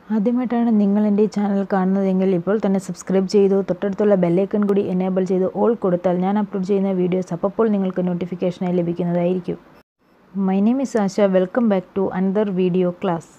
ആദ്യമായിട്ടാണ് നിങ്ങൾ എൻ്റെ ഈ ചാനൽ കാണുന്നതെങ്കിൽ ഇപ്പോൾ തന്നെ സബ്സ്ക്രൈബ് ചെയ്തു തൊട്ടടുത്തുള്ള ബെല്ലൈക്കൺ കൂടി എനേബിൾ ചെയ്ത് ഓൾ കൊടുത്താൽ ഞാൻ അപ്ലോഡ് ചെയ്യുന്ന വീഡിയോസ് അപ്പോൾ നിങ്ങൾക്ക് നോട്ടിഫിക്കേഷനായി ലഭിക്കുന്നതായിരിക്കും my name is Asha welcome back to another video class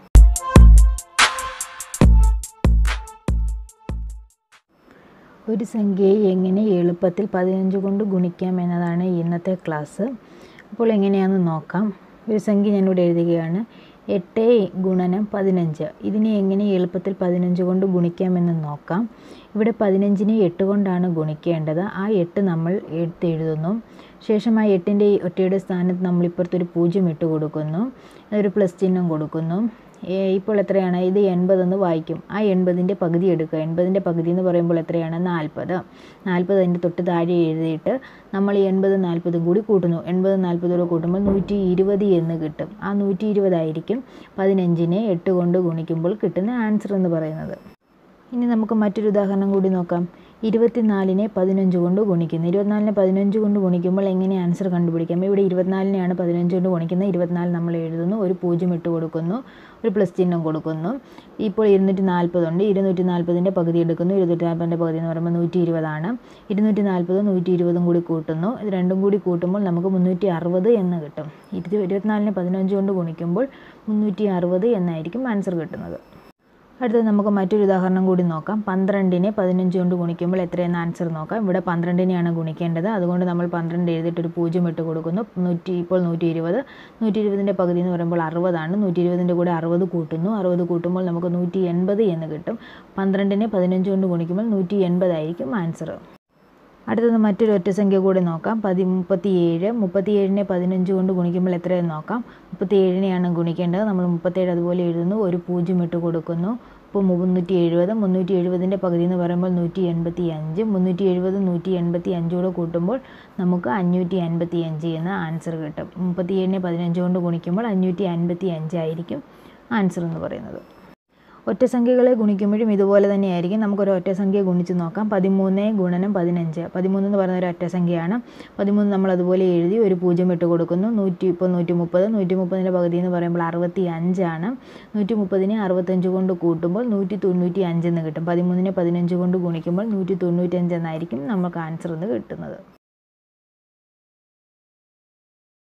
ഒരു സംഖ്യയെ എങ്ങനെ എളുപ്പത്തിൽ പതിനഞ്ച് കൊണ്ട് ഗുണിക്കാം എന്നതാണ് ഇന്നത്തെ ക്ലാസ് അപ്പോൾ എങ്ങനെയാണെന്ന് നോക്കാം ഒരു സംഖ്യ ഞാനിവിടെ എഴുതുകയാണ് എട്ട് ഗുണനം പതിനഞ്ച് ഇതിനെ എങ്ങനെ എളുപ്പത്തിൽ പതിനഞ്ച് കൊണ്ട് ഗുണിക്കാമെന്ന് നോക്കാം ഇവിടെ പതിനഞ്ചിനെ എട്ട് കൊണ്ടാണ് ഗുണിക്കേണ്ടത് ആ എട്ട് നമ്മൾ എടുത്തെഴുതുന്നു ശേഷം ആ എട്ടിൻ്റെ ഒറ്റയുടെ സ്ഥാനത്ത് നമ്മൾ ഇപ്പുറത്തൊരു പൂജ്യം ഇട്ട് കൊടുക്കുന്നു ഒരു പ്ലസ് ചിഹ്നം കൊടുക്കുന്നു ഇപ്പോൾ എത്രയാണ് ഇത് എൺപതെന്ന് വായിക്കും ആ എൺപതിൻ്റെ പകുതി എടുക്കുക എൺപതിൻ്റെ പകുതി എന്ന് പറയുമ്പോൾ എത്രയാണ് നാൽപ്പത് നാൽപ്പത് അതിൻ്റെ തൊട്ട് താഴെ എഴുതിയിട്ട് നമ്മൾ ഈ എൺപത് നാൽപ്പതും കൂടി കൂട്ടുന്നു എൺപത് നാൽപ്പതോടെ കൂട്ടുമ്പോൾ നൂറ്റി ഇരുപത് എന്ന് കിട്ടും ആ നൂറ്റി ഇരുപതായിരിക്കും പതിനഞ്ചിനെ എട്ട് കൊണ്ട് ഗുണിക്കുമ്പോൾ കിട്ടുന്ന ആൻസർ എന്ന് പറയുന്നത് ഇനി നമുക്ക് മറ്റൊരു ഉദാഹരണം കൂടി നോക്കാം ഇരുപത്തിനാലിനെ പതിനഞ്ച് കൊണ്ട് ഗുണിക്കുന്നു ഇരുപത്തിനാലിനെ പതിനഞ്ച് കൊണ്ട് ഗുണിക്കുമ്പോൾ എങ്ങനെ ആൻസർ കണ്ടുപിടിക്കാം ഇവിടെ ഇരുപത്തിനാലിനെയാണ് പതിനഞ്ച് കൊണ്ട് ഗുണിക്കുന്നത് ഇരുപത്തിനാല് നമ്മൾ എഴുതുന്നു ഒരു പൂജ്യം ഇട്ട് കൊടുക്കുന്നു ഒരു പ്ലസ് ചിഹ്നം കൊടുക്കുന്നു ഇപ്പോൾ ഇരുന്നൂറ്റി നാൽപ്പതുണ്ട് ഇരുന്നൂറ്റി നാൽപ്പതിൻ്റെ പകുതി എടുക്കുന്നു ഇരുന്നൂറ്റി നാൽപ്പതിൻ്റെ പകുതി എന്ന് പറയുമ്പോൾ നൂറ്റി ഇരുപതാണ് ഇരുന്നൂറ്റി നാൽപ്പതും നൂറ്റി ഇരുപതും കൂടി കൂട്ടുന്നു ഇത് രണ്ടും കൂടി കൂട്ടുമ്പോൾ നമുക്ക് മുന്നൂറ്റി അറുപത് എന്ന് കിട്ടും ഇരുപത്തി ഇരുപത്തിനാലിനെ പതിനഞ്ച് കൊണ്ട് ഗുണിക്കുമ്പോൾ മുന്നൂറ്റി അറുപത് എന്നായിരിക്കും ആൻസർ കിട്ടുന്നത് അടുത്തത് നമുക്ക് മറ്റൊരു ഉദാഹരണം കൂടി നോക്കാം പന്ത്രണ്ടിനെ പതിനഞ്ച് കൊണ്ട് ഗുണിക്കുമ്പോൾ എത്രയെന്ന് ആൻസർ നോക്കാം ഇവിടെ പന്ത്രണ്ടിനെയാണ് ഗുണിക്കേണ്ടത് അതുകൊണ്ട് നമ്മൾ പന്ത്രണ്ട് എഴുതിയിട്ട് ഒരു പൂജ്യം ഇട്ട് കൊടുക്കുന്നു നൂറ്റി ഇപ്പോൾ നൂറ്റി ഇരുപത് നൂറ്റി ഇരുപതിൻ്റെ പകുതി എന്ന് പറയുമ്പോൾ അറുപതാണ് നൂറ്റി ഇരുപതിൻ്റെ കൂടെ അറുപത് കൂട്ടുന്നു അറുപത് കൂട്ടുമ്പോൾ നമുക്ക് നൂറ്റി എൺപത് എന്ന് കിട്ടും പന്ത്രണ്ടിനെ പതിനഞ്ച് കൊണ്ട് ഗുണിക്കുമ്പോൾ നൂറ്റി എൺപതായിരിക്കും ആൻസർ അടുത്തത് മറ്റൊരു ഒറ്റ സംഖ്യ കൂടി നോക്കാം പതി മുപ്പത്തിയേഴ് മുപ്പത്തിയേഴിനെ പതിനഞ്ച് കൊണ്ട് ഗുണിക്കുമ്പോൾ എത്രയെന്ന് നോക്കാം മുപ്പത്തിയേഴിനെയാണ് ഗുണിക്കേണ്ടത് നമ്മൾ മുപ്പത്തേഴ് അതുപോലെ എഴുതുന്നു ഒരു പൂജ്യം ഇട്ട് കൊടുക്കുന്നു ഇപ്പോൾ മുന്നൂറ്റി എഴുപത് മുന്നൂറ്റി എഴുപതിൻ്റെ പകുതി എന്ന് പറയുമ്പോൾ നൂറ്റി എൺപത്തി അഞ്ച് മുന്നൂറ്റി എഴുപത് നൂറ്റി എൺപത്തി അഞ്ചൂടെ കൂട്ടുമ്പോൾ നമുക്ക് അഞ്ഞൂറ്റി അൻപത്തി അഞ്ച് എന്ന ആൻസർ കിട്ടും മുപ്പത്തിയേഴിനെ പതിനഞ്ച് കൊണ്ട് ഗുണിക്കുമ്പോൾ അഞ്ഞൂറ്റി അൻപത്തി അഞ്ചായിരിക്കും ആൻസർ എന്ന് പറയുന്നത് ഒറ്റ സംഖ്യകളെ ഗുണിക്കുമ്പോഴും ഇതുപോലെ തന്നെയായിരിക്കും നമുക്കൊരു ഒറ്റ സംഖ്യ ഗുണിച്ച് നോക്കാം പതിമൂന്ന് ഗുണനം പതിനഞ്ച് പതിമൂന്ന് എന്ന് പറയുന്ന ഒരു ഒറ്റ സംഖ്യയാണ് പതിമൂന്ന് നമ്മൾ അതുപോലെ എഴുതി ഒരു പൂജ്യം ഇട്ട് കൊടുക്കുന്നു നൂറ്റി ഇപ്പോൾ നൂറ്റി മുപ്പത് നൂറ്റി മുപ്പതിൻ്റെ പകുതി എന്ന് പറയുമ്പോൾ അറുപത്തി അഞ്ചാണ് നൂറ്റി മുപ്പതിനെ അറുപത്തഞ്ച് കൊണ്ട് കൂട്ടുമ്പോൾ നൂറ്റി തൊണ്ണൂറ്റി അഞ്ചെന്ന് കിട്ടും പതിമൂന്നിനെ പതിനഞ്ച് കൊണ്ട് ഗുണിക്കുമ്പോൾ നൂറ്റി തൊണ്ണൂറ്റഞ്ച് എന്നായിരിക്കും നമുക്ക് ആൻസർ എന്ന് കിട്ടുന്നത്